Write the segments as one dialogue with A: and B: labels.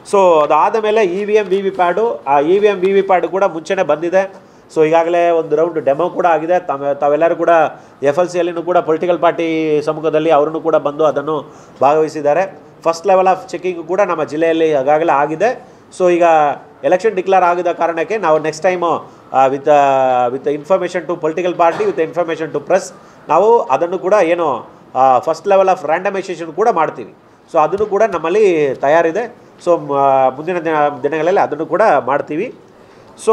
A: so ಅದಾದ ಮೇಲೆ E V M VVPAT ಆ E V M VVPAT ಕೂಡ ಮುಂಚೆನೇ ಬಂದಿದೆ ಸೊ ಈಗಾಗಲೇ ಒಂದು ರೌಂಡ್ ಡೆಮೋ ಕೂಡ ಆಗಿದೆ ತಮ್ಮ ತಾವೆಲ್ಲರೂ ಕೂಡ ಎಫ್ ಎಲ್ ಸಿಯಲ್ಲಿನೂ ಕೂಡ ಪೊಲಿಟಿಕಲ್ ಪಾರ್ಟಿ ಸಮ್ಮುಖದಲ್ಲಿ ಅವರನ್ನು ಕೂಡ ಬಂದು ಅದನ್ನು ಭಾಗವಹಿಸಿದ್ದಾರೆ ಫಸ್ಟ್ ಲೆವೆಲ್ ಆಫ್ ಚೆಕಿಂಗ್ ಕೂಡ ನಮ್ಮ ಜಿಲ್ಲೆಯಲ್ಲಿ ಈಗಾಗಲೇ ಆಗಿದೆ ಸೊ ಈಗ ಎಲೆಕ್ಷನ್ ಡಿಕ್ಲೇರ್ ಆಗಿದ ಕಾರಣಕ್ಕೆ ನಾವು next time with with information to political party with information to press ನಾವು ಅದನ್ನು ಕೂಡ ಏನು ಫಸ್ಟ್ ಲೆವೆಲ್ ಆಫ್ ರ್ಯಾಂಡಮೈಸೇಷನ್ ಕೂಡ ಮಾಡ್ತೀವಿ ಸೊ ಅದನ್ನು ಕೂಡ ನಮ್ಮಲ್ಲಿ ತಯಾರಿದೆ ಸೊ ಮುಂದಿನ ದಿನ ದಿನಗಳಲ್ಲಿ ಅದನ್ನು ಕೂಡ ಮಾಡ್ತೀವಿ ಸೊ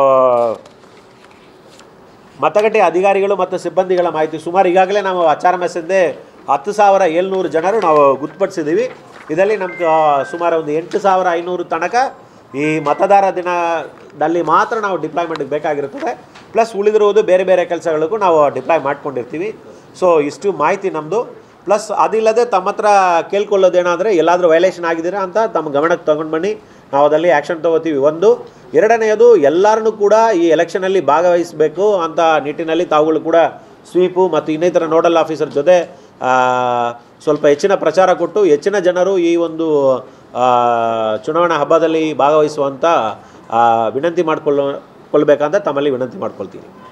A: ಮತಗಟ್ಟೆ ಅಧಿಕಾರಿಗಳು ಮತ್ತು ಸಿಬ್ಬಂದಿಗಳ ಮಾಹಿತಿ ಸುಮಾರು ಈಗಾಗಲೇ ನಾವು ಆಚಾರ ಮೆಸ್ಸಂದೆ ಹತ್ತು ಸಾವಿರ ಏಳ್ನೂರು ಜನರು ನಾವು ಗುರುತುಪಡಿಸಿದ್ದೀವಿ ಇದರಲ್ಲಿ ನಮ್ಗೆ ಸುಮಾರು ಒಂದು ಎಂಟು ಸಾವಿರ ಐನೂರು ತನಕ ಈ ಮತದಾರ ದಿನದಲ್ಲಿ ಮಾತ್ರ ನಾವು ಡಿಪ್ಲಾಯ್ಮೆಂಟ್ಗೆ ಬೇಕಾಗಿರುತ್ತದೆ ಪ್ಲಸ್ ಉಳಿದಿರುವುದು ಬೇರೆ ಬೇರೆ ಕೆಲಸಗಳಿಗೂ ನಾವು ಡಿಪ್ಲಾಯ್ ಮಾಡ್ಕೊಂಡಿರ್ತೀವಿ ಸೊ ಇಷ್ಟು ಮಾಹಿತಿ ನಮ್ಮದು ಪ್ಲಸ್ ಅದಿಲ್ಲದೆ ತಮ್ಮ ಹತ್ರ ಕೇಳ್ಕೊಳ್ಳೋದೇನಾದರೆ ಎಲ್ಲಾದರೂ ವೈಲೇಷನ್ ಆಗಿದ್ದೀರಾ ಅಂತ ತಮ್ಮ ಗಮನಕ್ಕೆ ತಗೊಂಡು ಬನ್ನಿ ನಾವು ಅದಲ್ಲಿ ಆ್ಯಕ್ಷನ್ ತೊಗೋತೀವಿ ಒಂದು ಎರಡನೆಯದು ಎಲ್ಲರನ್ನೂ ಕೂಡ ಈ ಎಲೆಕ್ಷನಲ್ಲಿ ಭಾಗವಹಿಸಬೇಕು ಅಂತ ನಿಟ್ಟಿನಲ್ಲಿ ತಾವುಗಳು ಕೂಡ ಸ್ವೀಪು ಮತ್ತು ಇನ್ನಿತರ ನೋಡಲ್ ಆಫೀಸರ್ ಜೊತೆ ಆ, ಸ್ವಲ್ಪ ಹೆಚ್ಚಿನ ಪ್ರಚಾರ ಕೊಟ್ಟು ಹೆಚ್ಚಿನ ಜನರು ಈ ಒಂದು ಆ, ಚುನಾವಣಾ ಹಬ್ಬದಲ್ಲಿ ಭಾಗವಹಿಸುವಂಥ ಆ, ವಿನಂತಿ ಮಾಡಿಕೊಳ್ಳೋ ಕೊಳ್ಬೇಕಂತ ತಮ್ಮಲ್ಲಿ ವಿನಂತಿ ಮಾಡ್ಕೊಳ್ತೀನಿ